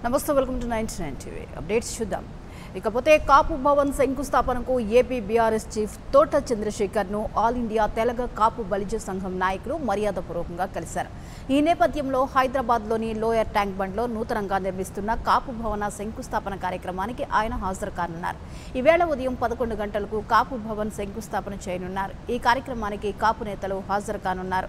నమస్తే welcome to ninety nine TV updates చూద్దాం ఇకపోతే కాపు భవన్ శంకుస్థాపనకు ఏపీ బీఆర్ఎస్ చీఫ్ తోట చంద్రశేఖర్ను ఆల్ ఇండియా తెలగ కాపు బలిజ సంఘం నాయకులు మర్యాదపూర్వకంగా కలిశారు ఈ నేపథ్యంలో హైదరాబాద్లోని లోయర్ ట్యాంక్ బండ్లో నూతనంగా నిర్మిస్తున్న కాపు భవన శంకుస్థాపన కార్యక్రమానికి ఆయన హాజరు కానున్నారు ఈవేళ ఉదయం పదకొండు గంటలకు కాపు భవన్ శంకుస్థాపన చేయనున్నారు ఈ కార్యక్రమానికి కాపు నేతలు హాజరు కానున్నారు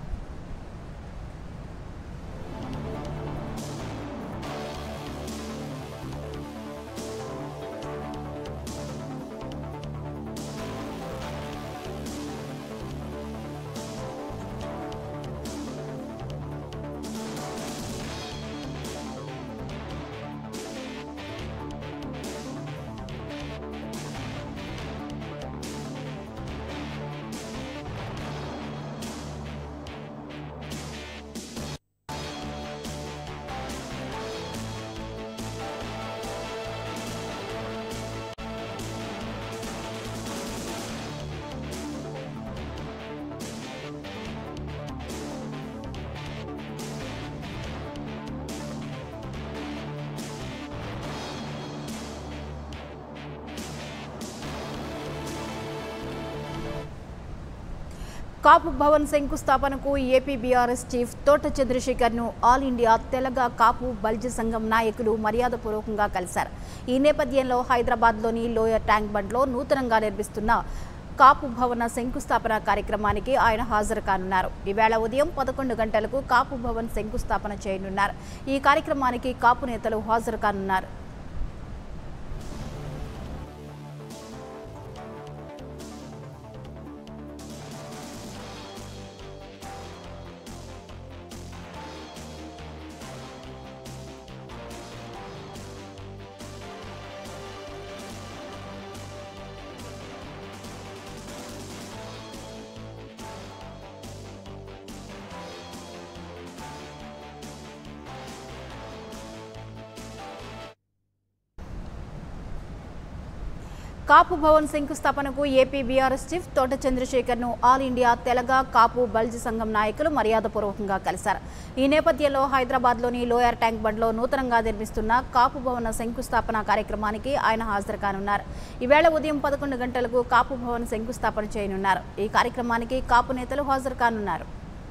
కాపు భవన్ శంకుస్థాపనకు ఏపీ బీఆర్ఎస్ చీఫ్ తోట చంద్రశేఖర్ను ఆల్ ఇండియా తెలగ కాపు బల్జ సంఘం నాయకులు మర్యాదపూర్వకంగా కలిశారు ఈ నేపథ్యంలో హైదరాబాద్లోని లోయర్ ట్యాంక్ బండ్లో నూతనంగా నిర్మిస్తున్న కాపు భవన శంకుస్థాపన కార్యక్రమానికి ఆయన హాజరు కానున్నారు ఈవేళ ఉదయం పదకొండు గంటలకు కాపు భవన్ శంకుస్థాపన చేయనున్నారు ఈ కార్యక్రమానికి కాపు నేతలు హాజరు కానున్నారు కాపు భవన్ శంకుస్థాపనకు ఏపీ బీఆర్ఎస్ చీఫ్ తోట చంద్రశేఖర్ను ఆల్ ఇండియా తెలగ కాపు బల్జ్ సంఘం నాయకులు మర్యాదపూర్వకంగా కలిశారు ఈ నేపథ్యంలో హైదరాబాద్లోని లోయర్ ట్యాంక్ బండ్లో నూతనంగా నిర్మిస్తున్న కాపు భవన శంకుస్థాపన కార్యక్రమానికి ఆయన హాజరు కానున్నారు ఈవేళ ఉదయం పదకొండు గంటలకు కాపు భవన్ శంకుస్థాపన చేయనున్నారు ఈ కార్యక్రమానికి కాపు నేతలు హాజరు కానున్నారు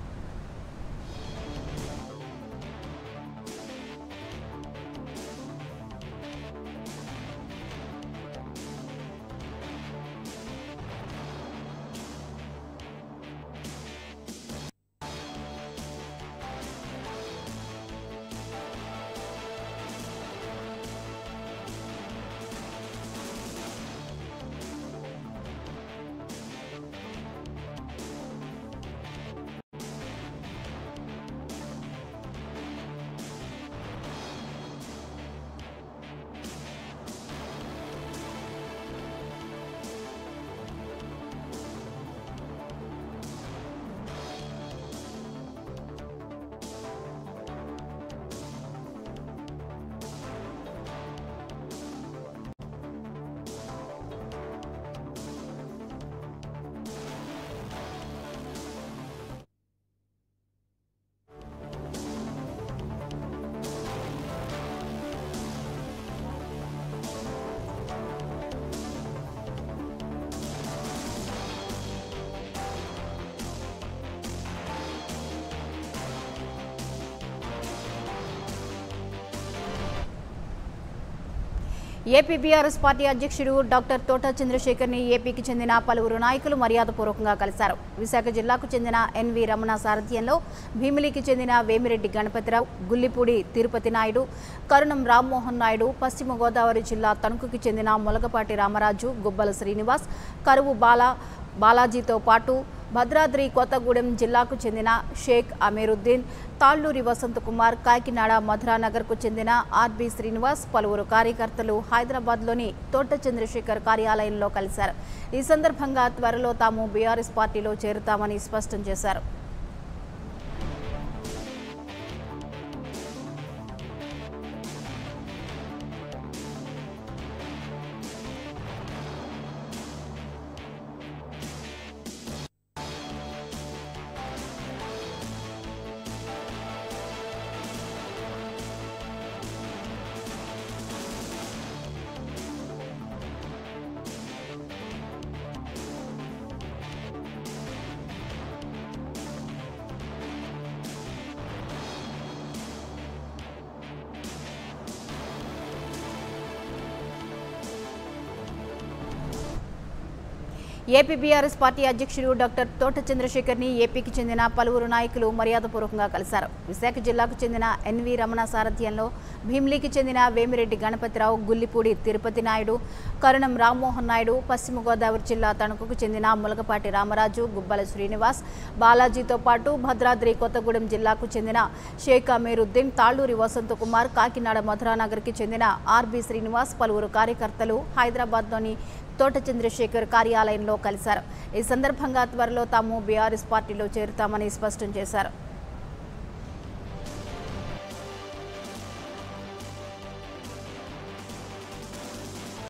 ఏపీ బీఆర్ఎస్ పార్టీ అధ్యక్షుడు డాక్టర్ తోట చంద్రశేఖర్ని ఏపీకి చెందిన పలువురు నాయకులు మర్యాదపూర్వకంగా కలిశారు విశాఖ జిల్లాకు చెందిన ఎన్వి రమణ సారథ్యంలో భీమిలికి చెందిన వేమిరెడ్డి గణపతిరావు గుల్లిపూడి తిరుపతి నాయుడు కరుణం రామ్మోహన్ నాయుడు పశ్చిమ గోదావరి జిల్లా తణుకుకి చెందిన మొలకపాటి రామరాజు గుబ్బల శ్రీనివాస్ కరువు బాల బాలాజీతో పాటు భద్రాద్రి కొత్తగూడెం జిల్లాకు చెందిన షేక్ అమీరుద్దీన్ తాళ్లూరి వసంతకుమార్ కాకినాడ మధురానగర్కు చెందిన ఆర్బి శ్రీనివాస్ పలువురు కార్యకర్తలు హైదరాబాద్లోని తోట చంద్రశేఖర్ కార్యాలయంలో కలిశారు ఈ సందర్భంగా త్వరలో తాము బీఆర్ఎస్ పార్టీలో చేరుతామని స్పష్టం చేశారు ఏపీ బీఆర్ఎస్ పార్టీ అధ్యక్షుడు డాక్టర్ తోట చంద్రశేఖర్ని ఏపీకి చెందిన పలువురు నాయకులు మర్యాదపూర్వకంగా కలిశారు విశాఖ జిల్లాకు చెందిన ఎన్వి రమణ సారథ్యంలో భీమిలీకి చెందిన వేమిరెడ్డి గణపతిరావు గుల్లిపూడి తిరుపతి నాయుడు కరుణం రామ్మోహన్ నాయుడు పశ్చిమ గోదావరి జిల్లా తణుకుకు చెందిన ములగపాటి రామరాజు గుబ్బల శ్రీనివాస్ బాలాజీతో పాటు భద్రాద్రి కొత్తగూడెం జిల్లాకు చెందిన షేక్ అమీరుద్దీన్ తాళ్లూరి వసంతకుమార్ కాకినాడ మధురానగర్కి చెందిన ఆర్బి శ్రీనివాస్ పలువురు కార్యకర్తలు హైదరాబాద్లోని తోట చంద్రశేఖర్ కార్యాలయంలో కలిశారు ఈ సందర్భంగా త్వరలో తాము బీఆర్ఎస్ పార్టీలో చేరుతామని స్పష్టం చేశారు